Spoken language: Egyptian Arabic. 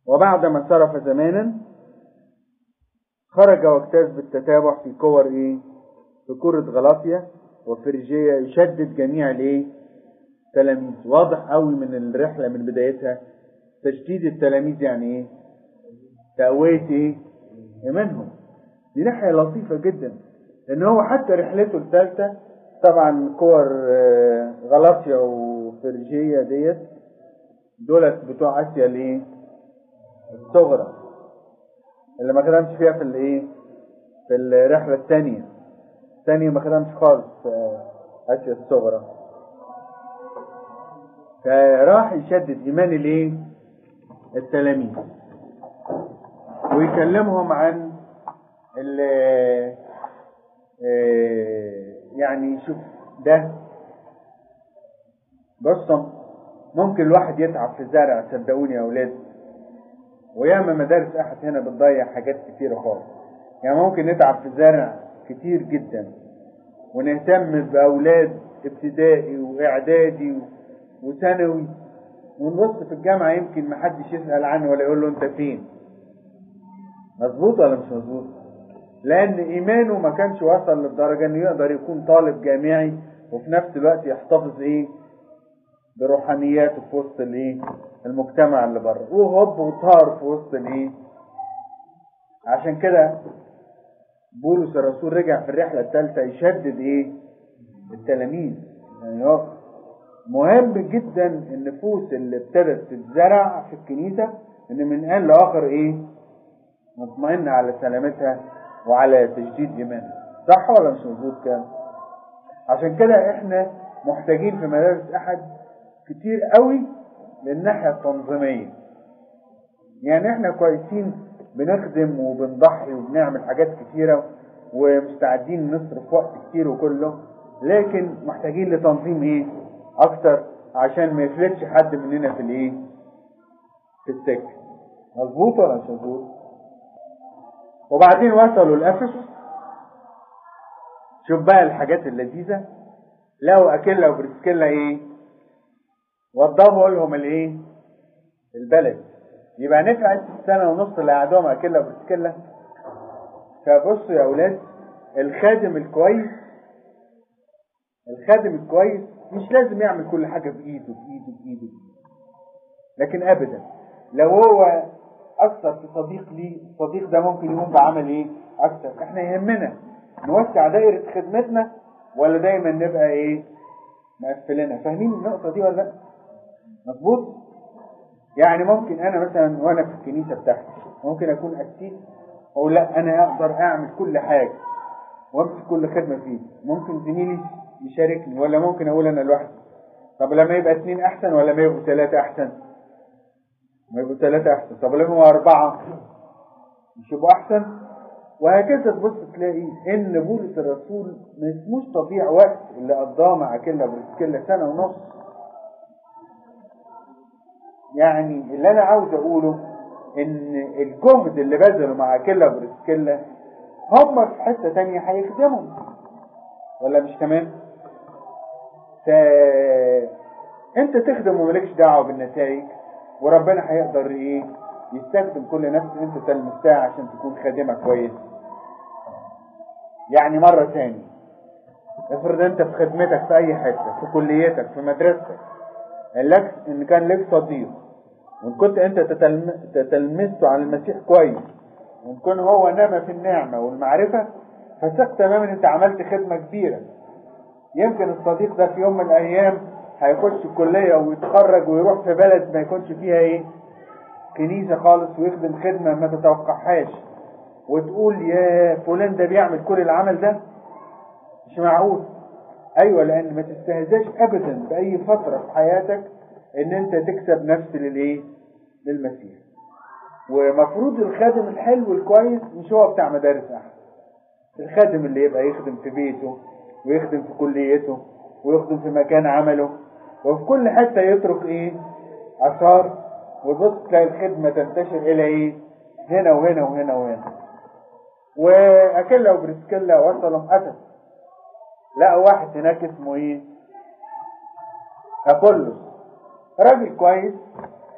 وبعدما صرف زمانا خرج واجتاز بالتتابع في كور ايه في كرة غلاطيا وفرجية يشدد جميع الايه تلاميذ واضح قوي من الرحلة من بدايتها تشديد التلاميذ يعني ايه تقوية ايه ايمانهم دي ناحية لطيفة جدا لان هو حتى رحلته الثالثة طبعا كور آه، غلاطيا وفرجية ديت دولت بتوع اسيا الايه الصغرى اللي ما خدمش فيها في الايه في الرحلة الثانية الثانية ما خدمش خالص في اسيا الصغرى فراح يشدد ايمان الايه التلاميذ ويكلمهم عن ال آه، يعني شوف ده بصوا ممكن الواحد يتعب في الزرع صدقوني يا اولاد وياما مدارس احد هنا بتضيع حاجات كتيرة خالص يعني ممكن نتعب في الزرع كتير جدا ونهتم باولاد ابتدائي واعدادي و- وثانوي ونبص في الجامعة يمكن محدش يسأل عنه ولا يقول له انت فين مظبوط ولا مش مظبوط لان ايمانه ما كانش وصل للدرجة انه يقدر يكون طالب جامعي وفي نفس الوقت يحتفظ ايه بروحانياته في وسط الايه المجتمع اللي بره وهوب وطار في وسط الايه عشان كده بولس الرسول رجع في الرحلة الثالثة يشدد ايه التلاميذ يعني هو مهم جدا النفوس اللي ابتدت تتزرع في الكنيسة ان من آن لآخر ايه مطمئنة على سلامتها وعلى تجديد ايمانها صح ولا مش مظبوط كده عشان كده احنا محتاجين في مدارس احد كتير قوي للناحية التنظيمية يعني احنا كويسين بنخدم وبنضحي وبنعمل حاجات كتيرة ومستعدين نصرف وقت كتير وكله لكن محتاجين لتنظيم ايه اكتر عشان ما يفلتش حد مننا في الايه في السكة مظبوط ولا مش مظبوط وبعدين وصلوا لأفسس شوف بقى الحاجات اللذيذة لقوا أكيلا وبرسكيلا إيه وضبوا لهم الإيه البلد يبقى نفعت السنة ونص اللي قعدوهم أكيلا وبرسكيلا فبصوا يا أولاد الخادم الكويس الخادم الكويس مش لازم يعمل كل حاجة بإيده بإيده بإيده لكن أبدا لو هو أكثر في صديق لي الصديق ده ممكن يقوم بعمل إيه أكثر إحنا يهمنا نوسع دائرة خدمتنا ولا دايما نبقى إيه مقفلينها فاهمين النقطة دي ولا لأ مظبوط يعني ممكن أنا مثلا وأنا في الكنيسة بتاعتي ممكن أكون قسيس أقول لا أنا أقدر أعمل كل حاجة وامسك كل خدمة فيه ممكن زميلي يشاركني ولا ممكن أقول أنا لوحدي طب لما يبقى اثنين أحسن ولا ما يبقوا ثلاثة أحسن ما يبقوا ثلاثة أحسن طب لما يبقوا أربعة مش يبقوا أحسن وهكذا تبص تلاقي إن بولس الرسول ما اسموش تضييع وقت اللي قضاه مع كلا برسكيلا سنة ونص يعني اللي أنا عاوز أقوله إن الجهد اللي بذله مع كلا برسكيلا هم في حتة تانية هيخدمهم ولا مش تمام؟ ف... انت تخدم ومالكش دعوه بالنتائج وربنا هيقدر ايه يستخدم كل نفس انت تلمسها عشان تكون خادمه كويس يعني مره تاني افرض انت في خدمتك في اي حته في كليتك في مدرستك ان لك ان كان لك صديق وان كنت انت تتلم... تتلمسه على المسيح كويس وان كان هو نما في النعمه والمعرفه فثق تماما انت عملت خدمه كبيره يمكن الصديق ده في يوم من الايام هيخش الكلية ويتخرج ويروح في بلد ما يكونش فيها ايه كنيسة خالص ويخدم خدمة ما تتوقعهاش وتقول يا فلان ده بيعمل كل العمل ده مش معقول ايوه لان ما تستهزاش ابدا باي فترة في حياتك ان انت تكسب نفس للايه للمسيح ومفروض الخادم الحلو الكويس مش هو بتاع مدارس احد الخادم اللي يبقى يخدم في بيته ويخدم في كليته ويخدم في مكان عمله وفي كل حتة يترك ايه اثار وبص تلاقي الخدمة تنتشر الى ايه هنا وهنا وهنا وهنا واكيلا وبرسكيلا وصلوا اسد لقوا واحد هناك اسمه ايه ابولس راجل كويس